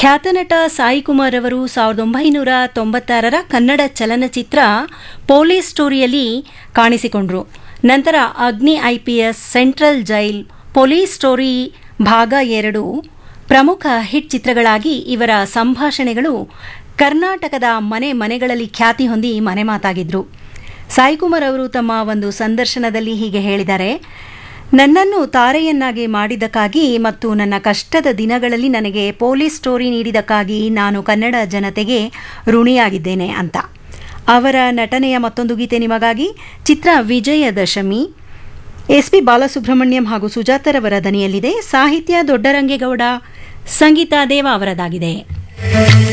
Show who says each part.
Speaker 1: ಖ್ಯಾತ ನಟ ಸಾಯಿ ಕುಮಾರ್ ಅವರು ಸಾವಿರದ ಒಂಬೈನೂರ ತೊಂಬತ್ತಾರರ ಕನ್ನಡ ಚಲನಚಿತ್ರ ಪೊಲೀಸ್ ಸ್ಟೋರಿಯಲ್ಲಿ ಕಾಣಿಸಿಕೊಂಡ್ರು ನಂತರ Agni IPS central jail police story ಭಾಗ ಎರಡು ಪ್ರಮುಖ ಹಿಟ್ ಚಿತ್ರಗಳಾಗಿ ಇವರ ಸಂಭಾಷಣೆಗಳು ಕರ್ನಾಟಕದ ಮನೆ ಮನೆಗಳಲ್ಲಿ ಖ್ಯಾತಿ ಹೊಂದಿ ಮನೆ ಮಾತಾಗಿದ್ರು ಸಾಯಿಕುಮಾರ್ ಅವರು ತಮ್ಮ ಒಂದು ಸಂದರ್ಶನದಲ್ಲಿ ಹೀಗೆ ಹೇಳಿದ್ದಾರೆ ನನ್ನನ್ನು ತಾರೆಯನ್ನಾಗಿ ಮಾಡಿದ್ದಕ್ಕಾಗಿ ಮತ್ತು ನನ್ನ ಕಷ್ಟದ ದಿನಗಳಲ್ಲಿ ನನಗೆ ಪೊಲೀಸ್ ಸ್ಟೋರಿ ನೀಡಿದ್ದಕ್ಕಾಗಿ ನಾನು ಕನ್ನಡ ಜನತೆಗೆ ಋಣಿಯಾಗಿದ್ದೇನೆ ಅಂತ ಅವರ ನಟನೆಯ ಮತ್ತೊಂದು ಗೀತೆ ನಿಮಗಾಗಿ ಚಿತ್ರ ವಿಜಯದಶಮಿ ಎಸ್ ಪಿ ಬಾಲಸುಬ್ರಹ್ಮಣ್ಯಂ ಹಾಗೂ ಸುಜಾತರವರ ದನಿಯಲ್ಲಿದೆ ಸಾಹಿತ್ಯ ದೊಡ್ಡರಂಗೇಗೌಡ ಸಂಗೀತ ದೇವ ಅವರದಾಗಿದೆ